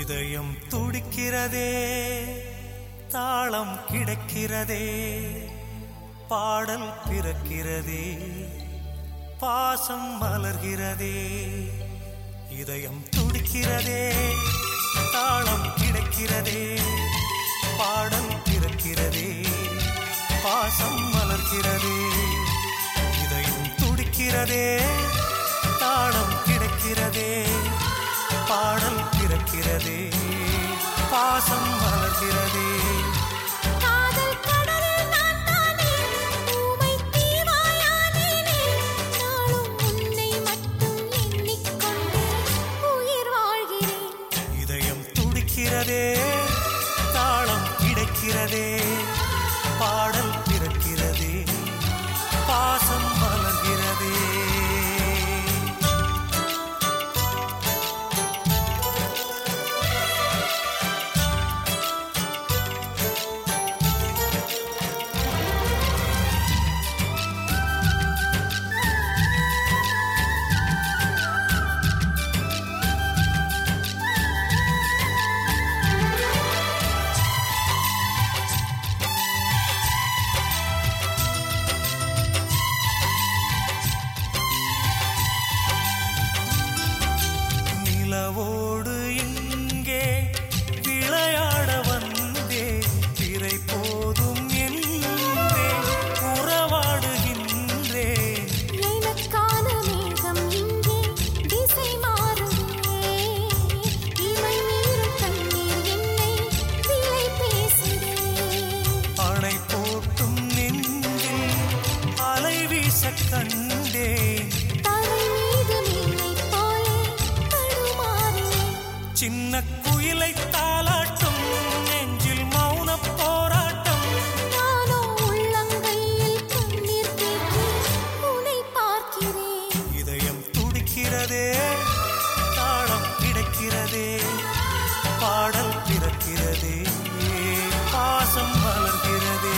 இதயம் துடிக்கிறதே தாளம் கிடக்கிறதே பாடல் பிறக்கிறதே பாசம் மலர்கிறதே இதயம் துடிக்கிறதே தாளம் கிடக்கிறதே பாடல் பிறக்கிறதே பாசம் மலர்கிறதே இதயம் துடிக்கிறதே தாளம் கிடக்கிறதே பாடல் பிறக்கிறதே பாசம் மலர்கிறதே காதல் கடலில் நான் தானே ஊமை தீவாயானேனே நாளும் உன்னை மட்டும் எண்ணிக்கொண்டு உயிர் வாழ்கிறேன் இதயம் துடிக்கிறதே தாளம் கிடைக்கிறதே பாடல் பிறக்கிறதே பாசம் மலர்கிறதே நிலவோடு இங்கே விளையாட வந்தே திரை போதும் என்றே உறவாடுகின்றேன் எனக்கான மேகம் இங்கே திசை மாறுதே இமை மீறும் கண்ணீர் என்னை விலை பேசுதே அணை போட்டும் நெஞ்சில் அலை வீச கண்டேன் தரை மீது மீனைப் போலே தடுமாறினேன் சின்ன குயிலை தாளாட்டும் நெஞ்சில் மௌன போராட்டம் நானோ உள்ளங்கையில் கண்ணீர் தேக்கி உன்னை பார்க்கிறேன் இதயம் துடிக்கிறதே தாளம் கிடைக்கிறதே பாடல் பிறக்கிறதே பாசம் மலர்கிறதே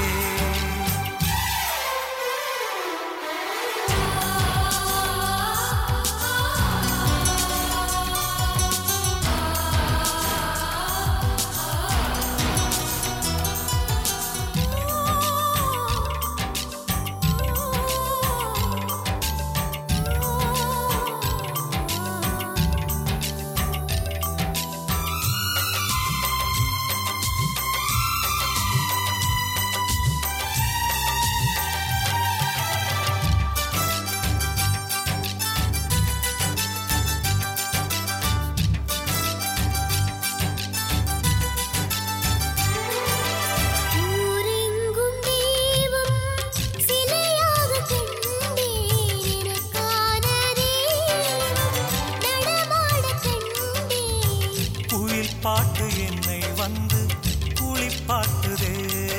ஊரெங்கும் தெய்வம் சிலையாக கண்டேன் எனக்கான தெய்வம் நடமாடக் கண்டேன் குயில் பாட்டு என்னை வந்து குளிப்பாட்டுதே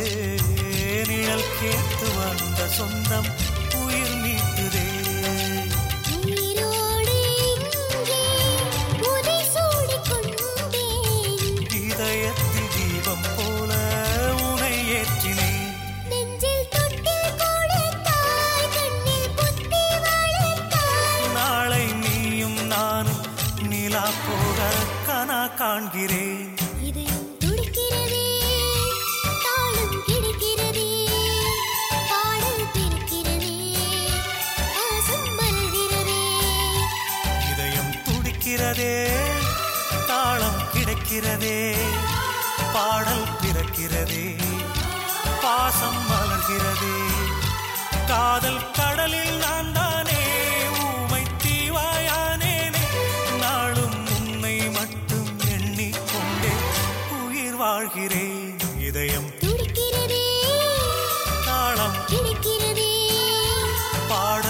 நிழல் கேட்டு வந்த சொந்தம் உயிர் மீட்டுதே உயிரோடு இங்கே உதை சூடிக் கொண்டேன் இதயத்தில் தீபம் போல உனை ஏற்றினேன் நெஞ்சில் தொட்டில் கொடுத்தாய் கண்ணில் புத்தி வளைத்தாய் நாளை நீயும் நானும் நிலா போக கனா காண்கிறேன் இதயம் துடிக்கிறதே தாளம் கிடைக்கிறதே பாடல் பிறக்கிறதே ஆசம் மலர்கிறதே இதயம் துடிக்கிறதே தாளம் கிடைக்கிறதே பாடல் பிறக்கிறதே பாசம் மலர்கிறதே காதல் கடலில் நான் தானே ஊமை தீவாயானேனே நாளும் உன்னை மட்டும் எண்ணிக்கொண்டே உயிர் வாழ்கிறேன் இதயம் துடிக்கிறதே தாளம் கிடைக்கிறதே பாடல்